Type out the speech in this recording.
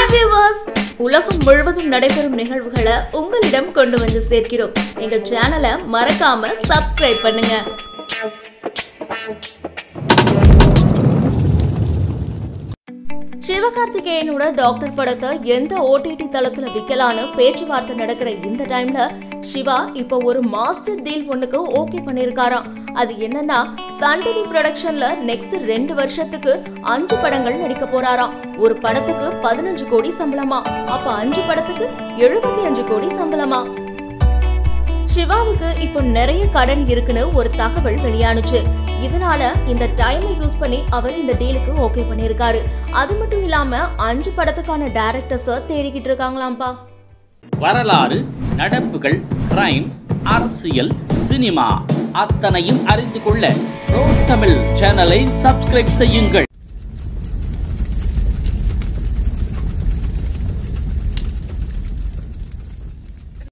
viewers உலகம் முழுவதும் நடைபெறும் நிகழ்வுகளை உங்களிடம் கொண்டு வந்து சேர்க்கிறோம் எங்க சேனலை மறக்காம சப்ஸ்கிரைப் பண்ணுங்க சிவகார்த்திகேயனோட டாக்டர் படத்தை எந்த ஓடிடி தளத்துல விக்கலான்னு பேச்சுவார்த்தை நடக்கிற இந்த டைம்ல சிவா இப்போ ஒரு மாஸ்டர் டீல் ஒண்ணுக்கு ஓகே பண்ணிருக்காராம் அது என்னன்னா சன் டிவி ப்ரொடக்ஷன்ல நெக்ஸ்ட் ரெண்டு வருஷத்துக்கு அஞ்சு படங்கள் நடிக்க போறாராம் ஒரு படத்துக்கு பதினஞ்சு கோடி சம்பளமா அப்ப அஞ்சு படத்துக்கு எழுபத்தி அஞ்சு கோடி சம்பளமா சிவாவுக்கு இப்போ நிறைய கடன் இருக்குன்னு ஒரு தகவல் வெளியானுச்சு இதனால இந்த டைமை யூஸ் பண்ணி அவர் இந்த டீலுக்கு ஓகே பண்ணிருக்காரு அது மட்டும் இல்லாம அஞ்சு படத்துக்கான டைரக்டர்ஸ தேடிக்கிட்டு இருக்காங்களாம்பா வரலாறு நடப்புகள் கிரைம் அரசியல் சினிமா அத்தனையும் அறிந்து கொள்ள தமிழ் சேனலை சப்ஸ்கிரைப் செய்யுங்கள்